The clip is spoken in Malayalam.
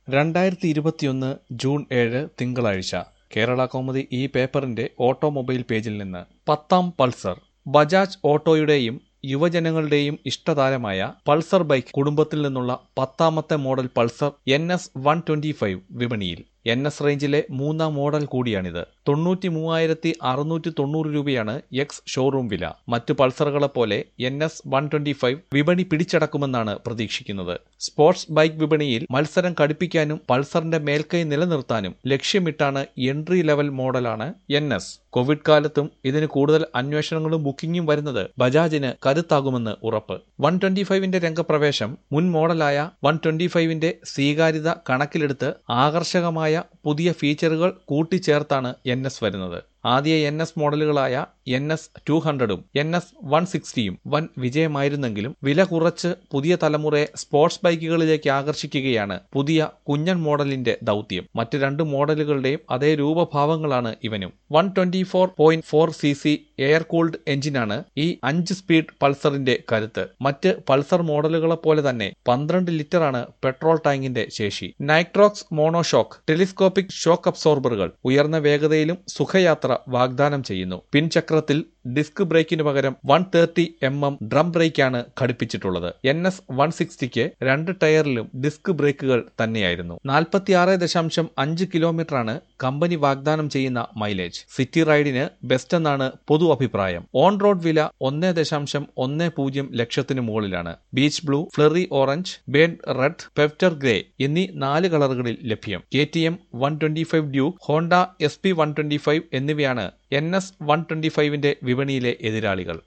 രണ്ടായിരത്തി ഇരുപത്തിയൊന്ന് ജൂൺ ഏഴ് തിങ്കളാഴ്ച കേരള കൗമുദി ഈ പേപ്പറിന്റെ ഓട്ടോമൊബൈൽ പേജിൽ നിന്ന് പത്താം പൾസർ ബജാജ് ഓട്ടോയുടെയും യുവജനങ്ങളുടെയും ഇഷ്ടതാരമായ പൾസർ ബൈക്ക് കുടുംബത്തിൽ നിന്നുള്ള പത്താമത്തെ model Pulsar N S one twenty five വിപണിയിൽ എൻ എസ് റേഞ്ചിലെ മൂന്നാം മോഡൽ കൂടിയാണിത് തൊണ്ണൂറ്റി മൂവായിരത്തി അറുന്നൂറ്റി തൊണ്ണൂറ് രൂപയാണ് എക്സ് ഷോറൂം വില മറ്റു പൾസറുകളെ പോലെ N S one twenty five വിപണി പിടിച്ചടക്കുമെന്നാണ് പ്രതീക്ഷിക്കുന്നത് സ്പോർട്സ് ബൈക്ക് വിപണിയിൽ മത്സരം കടുപ്പിക്കാനും പൾസറിന്റെ മേൽക്കൈ നിലനിർത്താനും ലക്ഷ്യമിട്ടാണ് എൻട്രി ലെവൽ മോഡലാണ് എൻ എസ് കോവിഡ് കാലത്തും ഇതിന് കൂടുതൽ അന്വേഷണങ്ങളും ബുക്കിംഗും വരുന്നത് ബജാജിന് കരുത്താകുമെന്ന് ഉറപ്പ് വൺ ട്വന്റി ഫൈവിന്റെ രംഗപ്രവേശം മുൻ മോഡലായ വൺ ട്വന്റി ഫൈവിന്റെ സ്വീകാര്യത കണക്കിലെടുത്ത് ആകർഷകമായ പുതിയ ഫീച്ചറുകൾ കൂട്ടിച്ചേർത്താണ് എൻ എസ് വരുന്നത് ആദ്യ എൻ എസ് മോഡലുകളായ എൻ എസ് ടു ഹൺഡ്രഡും എൻ എസ് വൺ സിക്സ്റ്റിയും വൻ വിജയമായിരുന്നെങ്കിലും വില കുറച്ച് പുതിയ തലമുറയെ സ്പോർട്സ് ബൈക്കുകളിലേക്ക് ആകർഷിക്കുകയാണ് പുതിയ കുഞ്ഞൻ മോഡലിന്റെ ദൗത്യം മറ്റ് രണ്ട് മോഡലുകളുടെയും അതേ രൂപഭാവങ്ങളാണ് ഇവനും one twenty four point four C C air cooled എഞ്ചിനാണ് ഈ അഞ്ച് സ്പീഡ് പൾസറിന്റെ കരുത്ത് മറ്റ് പൾസർ മോഡലുകളെ പോലെ തന്നെ പന്ത്രണ്ട് ലിറ്ററാണ് പെട്രോൾ ടാങ്കിന്റെ ശേഷി നൈട്രോക്സ് മോണോഷോക്ക് ടെലിസ്കോപ്പിക് ഷോക്ക് അബ്സോർബറുകൾ ഉയർന്ന വേഗതയിലും സുഖയാത്ര വാഗ്ദാനം ചെയ്യുന്നു പിൻചക്രത്തിൽ ഡിസ്ക് ബ്രേക്കിന് പകരം one thirty M M drum ബ്രേക്കാണ് ഘടിപ്പിച്ചിട്ടുള്ളത് എൻ എസ് വൺ സിക്സ്റ്റിക്ക് രണ്ട് ടയറിലും ഡിസ്ക് ബ്രേക്കുകൾ തന്നെയായിരുന്നു നാൽപ്പത്തിയാറ് ദശാംശം അഞ്ച് കിലോമീറ്ററാണ് കമ്പനി വാഗ്ദാനം ചെയ്യുന്ന മൈലേജ് സിറ്റി റൈഡിന് ബെസ്റ്റ് എന്നാണ് പൊതു അഭിപ്രായം ഓൺ റോഡ് വില ഒന്ന് ദശാംശം ഒന്ന് പൂജ്യം ലക്ഷത്തിന് മുകളിലാണ് beach blue fiery orange burnt red pewter grey എന്നീ നാല് കളറുകളിൽ ലഭ്യം K T M one twenty five Duke Honda S P one twenty five എന്നിവയാണ് എൻ എസ് വൺ ട്വന്റി ഫൈവിന്റെ വിപണിയിലെ എതിരാളികൾ